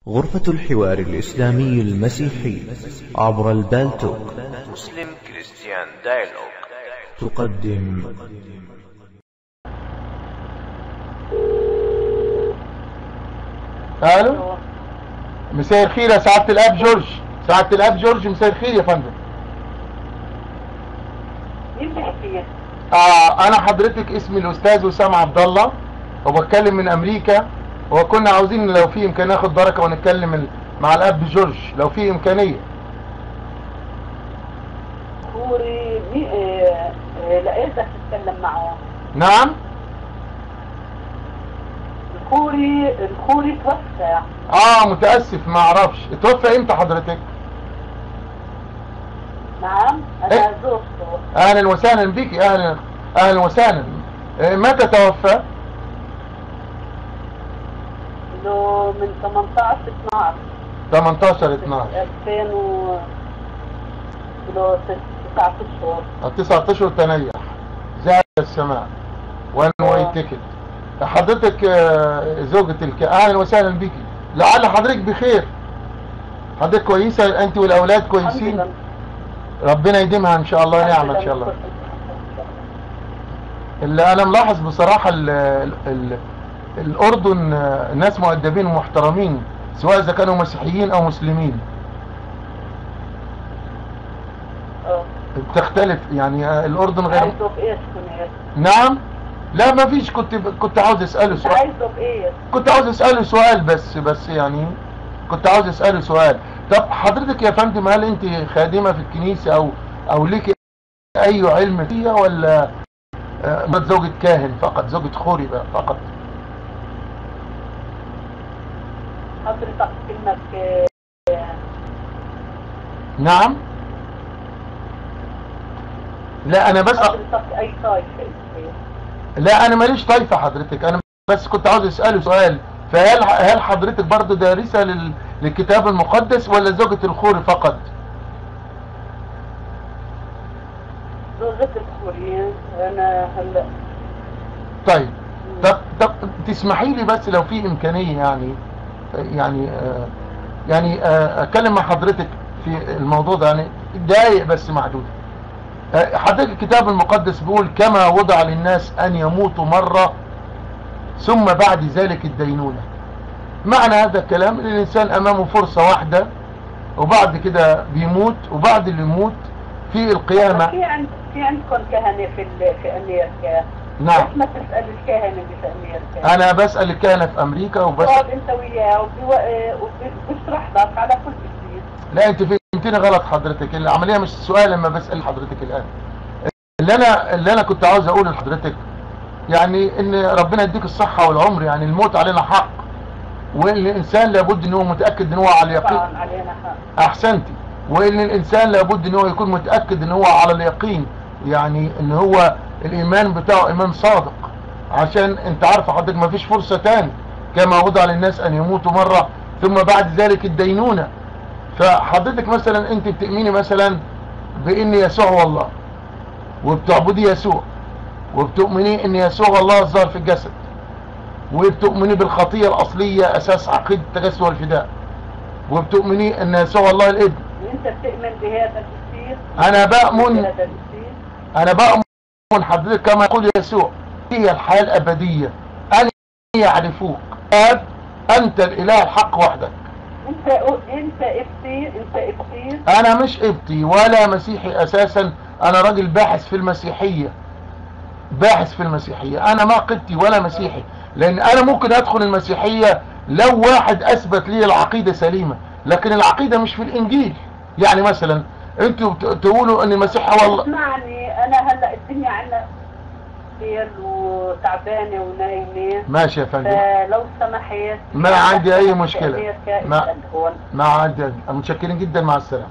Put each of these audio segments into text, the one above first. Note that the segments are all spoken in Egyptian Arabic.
غرفة الحوار الإسلامي المسيحي عبر البالتوك مسلم كريستيان دايلوج تقدم الو مساء الخير يا سعاده الاب جورج سعاده الاب جورج مساء الخير يا فندم مين بيحكي آه انا حضرتك اسمي الاستاذ وسام عبد الله وبتكلم من امريكا وكنا عاوزين لو في امكانيه ناخد بركه ونتكلم ال- مع الاب جورج لو في امكانيه كوري مي... آه... آه... لقيتك تتكلم معه نعم الكوري الكوري توفى اه متاسف ما اعرفش اتوفى امتى حضرتك نعم إيه؟ انا زوجته اهلا وسهلا بك اهلا اهلا وسهلا آه، متى توفى له من 18 12 18 12 2000 و له 9 اشهر التسعة اشهر تنيح زاد السماء وان واي تيكت حضرتك آه، زوجة الك اهلا وسهلا بيكي لعل حضرتك بخير حضرتك كويسة انت والاولاد كويسين الحمد ربنا يديمها ان شاء الله لله. نعمة ان شاء الله اللي انا ملاحظ بصراحة ال ال الاردن آه، ناس مؤدبين ومحترمين سواء اذا كانوا مسيحيين او مسلمين اه بتختلف يعني آه، الاردن غير عايزه بايش كنت نعم لا ما فيش كنت كنت عاوز اساله سؤال عايزه بايش كنت عاوز اساله سؤال بس بس يعني كنت عاوز اساله سؤال طب حضرتك يا فندم هل انت خادمه في الكنيسه او او ليك اي علم فيها ولا آه، مرات زوجة كاهن فقط زوجة خوري بقى فقط حضرتك كلمك آه، نعم لا انا بس حضرتك اي طائفه إنت؟ لا انا ماليش طايفه حضرتك انا بس كنت عاوز اساله سؤال فهل هل حضرتك برضو دارسه لل- للكتاب المقدس ولا زوجة الخوري فقط زوجة الكوري انا هلا طيب طب طب تسمحي لي بس لو في امكانيه يعني يعني آه يعني آه اتكلم مع حضرتك في الموضوع ده يعني دقايق بس معدوده آه حضرتك الكتاب المقدس بيقول كما وضع للناس ان يموتوا مره ثم بعد ذلك الدينونه معنى هذا الكلام ان الانسان امامه فرصه واحده وبعد كده بيموت وبعد اللي يموت في القيامه في عند في عندكم كهنة في ال... في امريكا نعم ليش ما تسال الكهنة اللي في امريكا انا بسال الكهنه في امريكا وبس تقعد انت وياه وبيو- وبيشرح لك على كل شيء لا انت فهمتني غلط حضرتك العمليه مش سؤال لما بسال حضرتك الان اللي انا اللي انا كنت عاوز اقوله لحضرتك يعني ان ربنا يديك الصحه والعمر يعني الموت علينا حق وان الانسان لابد ان هو متاكد ان هو على اليقين طبعا علينا حق احسنتي وان الانسان لابد ان هو يكون متاكد ان هو على اليقين يعني ان هو الايمان بتاعه ايمان صادق عشان انت عارف حضرتك ما فيش فرصه تاني كما وضع للناس ان يموتوا مره ثم بعد ذلك الدينونه فحضرتك مثلا انت بتؤمني مثلا بان يسوع هو الله وبتعبدي يسوع وبتؤمني ان يسوع هو الله الظاهر في الجسد وبتؤمني بالخطيه الاصليه اساس عقيده التجسد والفداء وبتؤمني ان يسوع الله الابن وانت بتؤمن بهذا الشيء انا بأمن بهذا الشيء انا بأمن حضرتك كما يقول يسوع هي الحياة الابدية ان يعرفوك اب انت الاله الحق وحدك انت انت ابتي انت ابتي انا مش قبطي ولا مسيحي اساسا انا راجل باحث في المسيحية باحث في المسيحية انا ما قبطي ولا مسيحي لان انا ممكن ادخل المسيحية لو واحد اثبت لي العقيدة سليمة لكن العقيدة مش في الانجيل يعني مثلا انتوا بت- تقولوا ان المسيح هو الله اسمعني انا هلا الدنيا عنا ليل وتعبانه ونايمه ماشي يا فندم فلو سمحت ما عندي أي مشكلة. أمريكا ما- اسأل هون مع عدد متشكرين جدا مع السلامة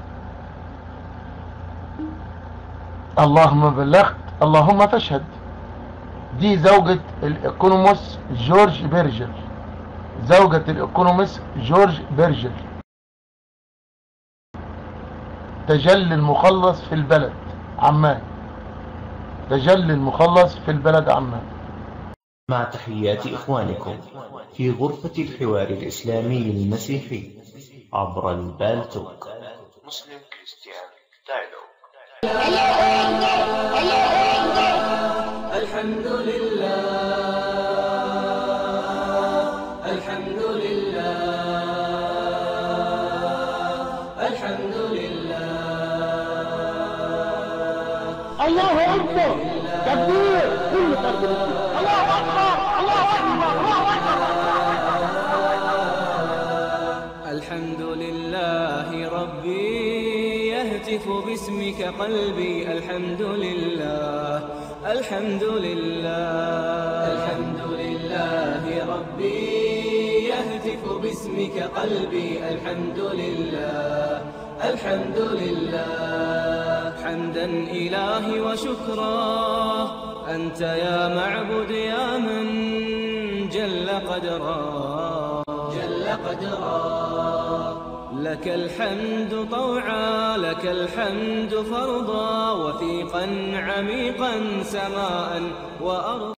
اللهم بلغت اللهم فاشهد دي زوجة الايكونوموس جورج بيرجر زوجة الايكونوموس جورج بيرجر تجلي المخلص في البلد عمان تجلي المخلص في البلد عمان مع تحيات إخوانكم في غرفة الحوار الإسلامي المسيحي عبر البالتوك مسلم كريستيان دايلوج الحمد لله الحمد لله الحمد لله الله اكبر تكبير كل تكبير الله اكبر الله اكبر الله الحمد لله ربي يهتف باسمك قلبي الحمد لله الحمد لله الحمد لله ربي يهتف باسمك قلبي الحمد لله الحمد لله حمدا إلهي وشكرا أنت يا معبد يا من جل قدرا جل قدرا لك الحمد طوعا لك الحمد فرضا وثيقا عميقا سماء وأرضا